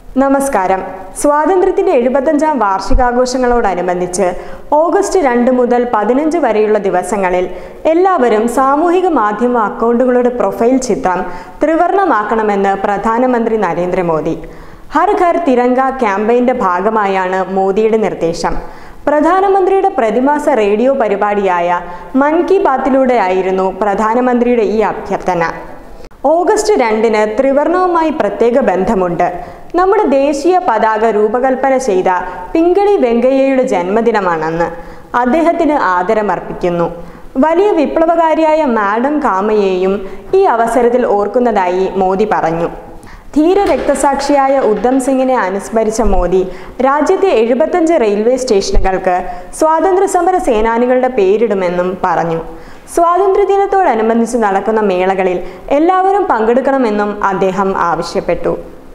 നമസ്കാരം സ്വാതന്ത്ര്യത്തിന്റെ എഴുപത്തഞ്ചാം വാർഷികാഘോഷങ്ങളോടനുബന്ധിച്ച് ഓഗസ്റ്റ് രണ്ട് മുതൽ പതിനഞ്ച് വരെയുള്ള ദിവസങ്ങളിൽ എല്ലാവരും സാമൂഹിക മാധ്യമ അക്കൗണ്ടുകളുടെ പ്രൊഫൈൽ ചിത്രം ത്രിവർണമാക്കണമെന്ന് പ്രധാനമന്ത്രി നരേന്ദ്രമോദി ഹർ ഘർ തിരങ്ക ക്യാമ്പയിന്റെ ഭാഗമായാണ് മോദിയുടെ നിർദ്ദേശം പ്രധാനമന്ത്രിയുടെ പ്രതിമാസ റേഡിയോ പരിപാടിയായ മൻ കി ബാത്തിലൂടെയായിരുന്നു പ്രധാനമന്ത്രിയുടെ ഈ അഭ്യർത്ഥന ഓഗസ്റ്റ് രണ്ടിന് ത്രിവർണവുമായി പ്രത്യേക ബന്ധമുണ്ട് നമ്മുടെ ദേശീയ പതാക രൂപകൽപ്പന ചെയ്ത പിങ്കളി വെങ്കയ്യയുടെ ജന്മദിനമാണെന്ന് അദ്ദേഹത്തിന് ആദരമർപ്പിക്കുന്നു വലിയ വിപ്ലവകാരിയായ മാഡം കാമയെയും ഈ അവസരത്തിൽ ഓർക്കുന്നതായി മോദി പറഞ്ഞു ധീര രക്തസാക്ഷിയായ ഉദ്ധം സിംഗിനെ അനുസ്മരിച്ച മോദി രാജ്യത്തെ എഴുപത്തഞ്ച് റെയിൽവേ സ്റ്റേഷനുകൾക്ക് സ്വാതന്ത്ര്യ സമര സേനാനികളുടെ പേരിടുമെന്നും പറഞ്ഞു സ്വാതന്ത്ര്യദിനത്തോടനുബന്ധിച്ച് നടക്കുന്ന മേളകളിൽ എല്ലാവരും പങ്കെടുക്കണമെന്നും അദ്ദേഹം ആവശ്യപ്പെട്ടു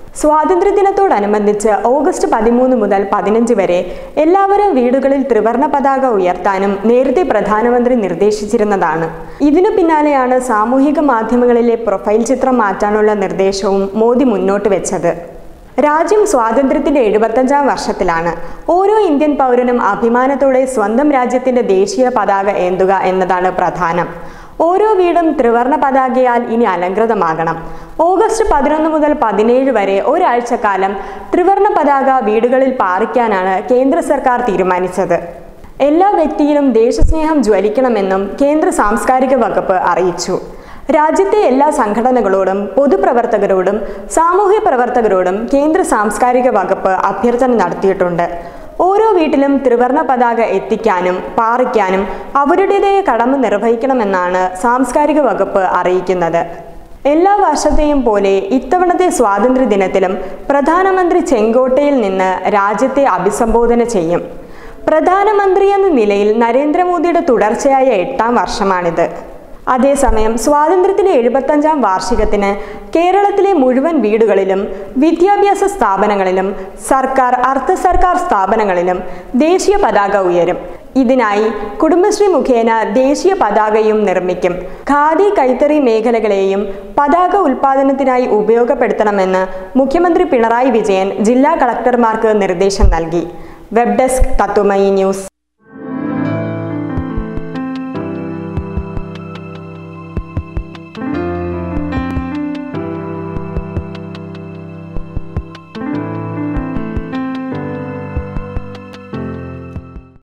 സ്വാതന്ത്ര്യദിനത്തോടനുബന്ധിച്ച് ഓഗസ്റ്റ് പതിമൂന്ന് മുതൽ പതിനഞ്ച് വരെ എല്ലാവരും വീടുകളിൽ ത്രിവർണ പതാക ഉയർത്താനും നേരത്തെ പ്രധാനമന്ത്രി നിർദ്ദേശിച്ചിരുന്നതാണ് ഇതിനു പിന്നാലെയാണ് സാമൂഹിക മാധ്യമങ്ങളിലെ പ്രൊഫൈൽ ചിത്രം മാറ്റാനുള്ള നിർദ്ദേശവും മോദി മുന്നോട്ട് വെച്ചത് രാജ്യം സ്വാതന്ത്ര്യത്തിന്റെ എഴുപത്തഞ്ചാം വർഷത്തിലാണ് ഓരോ ഇന്ത്യൻ പൗരനും അഭിമാനത്തോടെ സ്വന്തം രാജ്യത്തിന്റെ ദേശീയ പതാക ഏന്തുക എന്നതാണ് പ്രധാനം ഓരോ വീടും ത്രിവർണ പതാകയാൽ ഇനി അലങ്കൃതമാകണം ഓഗസ്റ്റ് പതിനൊന്ന് മുതൽ പതിനേഴ് വരെ ഒരാഴ്ചക്കാലം ത്രിവർണ പതാക വീടുകളിൽ പാറിക്കാനാണ് കേന്ദ്ര സർക്കാർ തീരുമാനിച്ചത് എല്ലാ വ്യക്തിയിലും ദേശസ്നേഹം ജ്വലിക്കണമെന്നും കേന്ദ്ര സാംസ്കാരിക വകുപ്പ് അറിയിച്ചു രാജ്യത്തെ എല്ലാ സംഘടനകളോടും പൊതുപ്രവർത്തകരോടും സാമൂഹ്യ പ്രവർത്തകരോടും കേന്ദ്ര സാംസ്കാരിക വകുപ്പ് അഭ്യർത്ഥന നടത്തിയിട്ടുണ്ട് ഓരോ വീട്ടിലും ത്രിവർണ പതാക എത്തിക്കാനും പാറിക്കാനും അവരുടേതായ കടമ നിർവഹിക്കണമെന്നാണ് സാംസ്കാരിക വകുപ്പ് അറിയിക്കുന്നത് എല്ലാ വർഷത്തെയും പോലെ ഇത്തവണത്തെ സ്വാതന്ത്ര്യ ദിനത്തിലും പ്രധാനമന്ത്രി ചെങ്കോട്ടയിൽ നിന്ന് രാജ്യത്തെ അഭിസംബോധന ചെയ്യും പ്രധാനമന്ത്രി എന്ന നിലയിൽ നരേന്ദ്രമോദിയുടെ തുടർച്ചയായ എട്ടാം വർഷമാണിത് അതേസമയം സ്വാതന്ത്ര്യത്തിന്റെ എഴുപത്തഞ്ചാം വാർഷികത്തിന് കേരളത്തിലെ മുഴുവൻ വീടുകളിലും വിദ്യാഭ്യാസ സ്ഥാപനങ്ങളിലും സർക്കാർ അർദ്ധ സർക്കാർ സ്ഥാപനങ്ങളിലും ദേശീയ പതാക ഉയരും ഇതിനായി കുടുംബശ്രീ മുഖേന ദേശീയ പതാകയും നിർമ്മിക്കും ഖാദി കൈത്തറി മേഖലകളെയും പതാക ഉൽപാദനത്തിനായി ഉപയോഗപ്പെടുത്തണമെന്ന് മുഖ്യമന്ത്രി പിണറായി വിജയൻ ജില്ലാ കളക്ടർമാർക്ക് നിർദ്ദേശം നൽകി വെബ് ഡെസ്ക് തത്തുമയി ന്യൂസ്